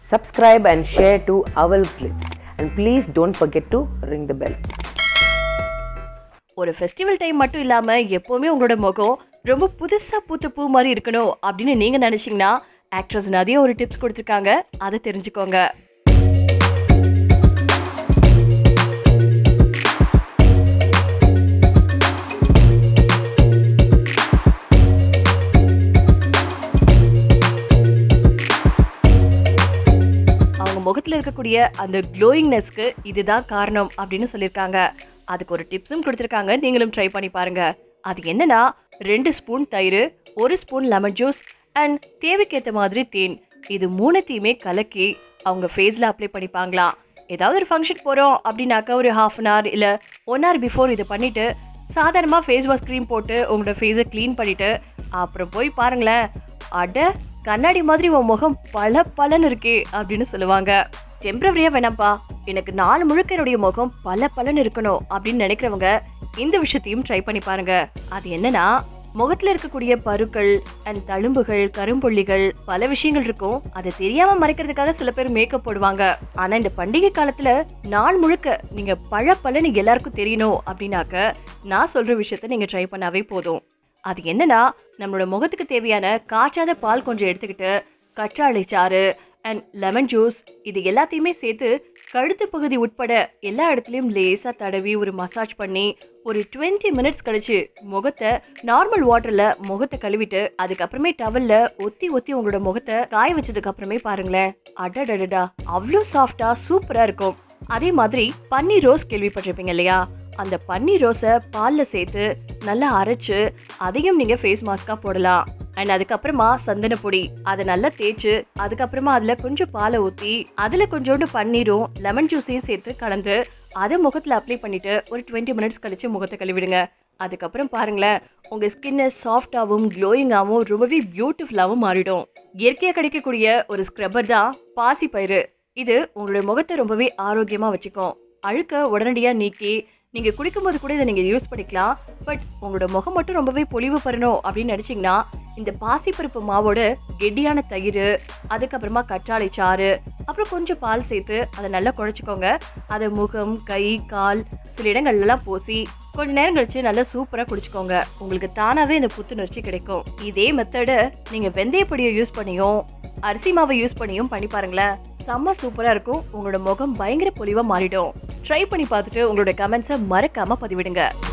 Subscribe and share to Owl Clips. And please don't forget to ring the bell. ஒரு festival time மட்டும் இல்லாம எப்பவுமே உங்களோட முகம் ரொம்ப புதுசா பூத்த பூ மாதிரி இருக்கணும் அப்படின்னு நீங்க நினைச்சீங்கன்னா ஆக்ட்ரஸ் நிறைய ஒரு டிப்ஸ் கொடுத்துருக்காங்க அதை தெரிஞ்சுக்கோங்க அவங்க முகத்துல இருக்கக்கூடிய அந்த க்ளோயிங்னஸ்க்கு இதுதான் காரணம் அப்படின்னு சொல்லியிருக்காங்க அதுக்கு ஒரு டிப்ஸும் கொடுத்துருக்காங்க நீங்களும் ட்ரை பண்ணி பாருங்க அது என்னன்னா ரெண்டு ஸ்பூன் தயிர் ஒரு ஸ்பூன் லெமன் ஜூஸ் அண்ட் தேவைக்கேற்ற மாதிரி தேன் இது மூணுத்தையுமே கலக்கி அவங்க ஃபேஸில் அப்ளை பண்ணிப்பாங்களாம் ஏதாவது ஒரு ஃபங்க்ஷன் போகிறோம் அப்படின்னாக்கா ஒரு ஹாஃப் அன் ஹவர் இல்லை ஒன் ஹவர் பிஃபோர் இதை பண்ணிவிட்டு சாதாரணமாக ஃபேஸ் வாஷ் க்ரீம் போட்டு உங்களோட ஃபேஸை க்ளீன் பண்ணிவிட்டு அப்புறம் போய் பாருங்களேன் அட கண்ணாடி மாதிரி உன் முகம் பல பலன்னு இருக்கே அப்படின்னு சொல்லுவாங்க டெம்பரவரியா வேணாம்ப்பா எனக்கு நாலு முழுக்க என்னுடைய முகம் பல பலன்னு இருக்கணும் அப்படின்னு நினைக்கிறவங்க இந்த விஷயத்தையும் ட்ரை பண்ணி பாருங்க அது என்னன்னா முகத்துல இருக்கக்கூடிய பருக்கள் அண்ட் தழும்புகள் கரும்புள்ளிகள் பல விஷயங்கள் இருக்கும் அதை தெரியாம மறைக்கிறதுக்காக சில பேர் மேக்கப் போடுவாங்க ஆனா இந்த பண்டிகை காலத்துல நாள் முழுக்க நீங்க பழ பலன்னு எல்லாருக்கும் தெரியணும் அப்படின்னாக்க நான் சொல்ற விஷயத்த நீங்க ட்ரை பண்ணாவே போதும் அது என்னன்னா நம்மளோட முகத்துக்கு தேவையான காய்ச்சாத பால் கொஞ்சம் எடுத்துக்கிட்டு கற்றாழை சாறு அண்ட் லெமன் ஜூஸ் இது எல்லாத்தையுமே சேர்த்து கழுத்து பகுதி உட்பட எல்லா இடத்துலையும் லேசாக தடவி ஒரு மசாஜ் பண்ணி ஒரு டுவெண்ட்டி மினிட்ஸ் கழிச்சு முகத்தை நார்மல் வாட்டரில் முகத்தை கழுவிட்டு அதுக்கப்புறமே டவல்ல ஒத்தி ஒத்தி உங்களோட முகத்தை காய வச்சதுக்கு அப்புறமே பாருங்களேன் அடடடடா அவ்வளோ சாஃப்டா சூப்பராக இருக்கும் அதே மாதிரி பன்னீர் ரோஸ் கேள்விப்பட்டிருப்பீங்க இல்லையா அந்த பன்னீர் ரோஸை பாலில் சேர்த்து நல்லா அரைச்சு அதையும் நீங்கள் ஃபேஸ் மாஸ்காக போடலாம் அண்ட் அதுக்கப்புறமா சந்தன பொடி அதை நல்லா தேய்ச்சு அதுக்கப்புறமா அதில் கொஞ்சம் பாலை ஊற்றி அதில் கொஞ்சோண்டு பன்னீரும் லெமன் ஜூஸையும் சேர்த்து கலந்து அதை முகத்தில் அப்ளை பண்ணிட்டு ஒரு டுவெண்ட்டி மினிட்ஸ் கழிச்சு முகத்தை கழுவிடுங்க அதுக்கப்புறம் பாருங்களேன் உங்கள் ஸ்கின்னை சாஃப்டாகவும் க்ளோயிங்காகவும் ரொம்பவே பியூட்டிஃபுல்லாகவும் மாறிடும் இயற்கையாக கிடைக்கக்கூடிய ஒரு ஸ்க்ரப்பர் தான் பாசிப்பயிறு இது உங்களுடைய முகத்தை ரொம்பவே ஆரோக்கியமாக வச்சுக்கும் அழுக்க உடனடியாக நீக்கி நீங்கள் குடிக்கும்போது கூட இதை நீங்கள் யூஸ் பண்ணிக்கலாம் பட் உங்களோட முகம் மட்டும் ரொம்பவே பொலிவு பெறணும் அப்படின்னு நினச்சிங்கன்னா இந்த பாசிப்பருப்பு மாவோட கெட்டியான தயிர் அதுக்கப்புறமா கற்றாழை சாறு அப்புறம் கொஞ்சம் பால் சேர்த்து அதை நல்லா குழச்சிக்கோங்க அதை முகம் கை கால் சில இடங்கள்லாம் பூசி கொஞ்ச நேரம் கழிச்சு நல்லா சூப்பராக குடிச்சுக்கோங்க உங்களுக்கு தானாகவே இந்த புத்துணர்ச்சி கிடைக்கும் இதே மெத்தடை நீங்கள் வெந்தயப்பொடியை யூஸ் பண்ணியும் அரிசி மாவை யூஸ் பண்ணியும் பண்ணி பாருங்களேன் செம்ம சூப்பராக இருக்கும் உங்களோட முகம் பயங்கர பொலிவாக மாறிடும் ட்ரை பண்ணி பார்த்துட்டு உங்களோட கமெண்ட்ஸை மறக்காமல் பதிவிடுங்க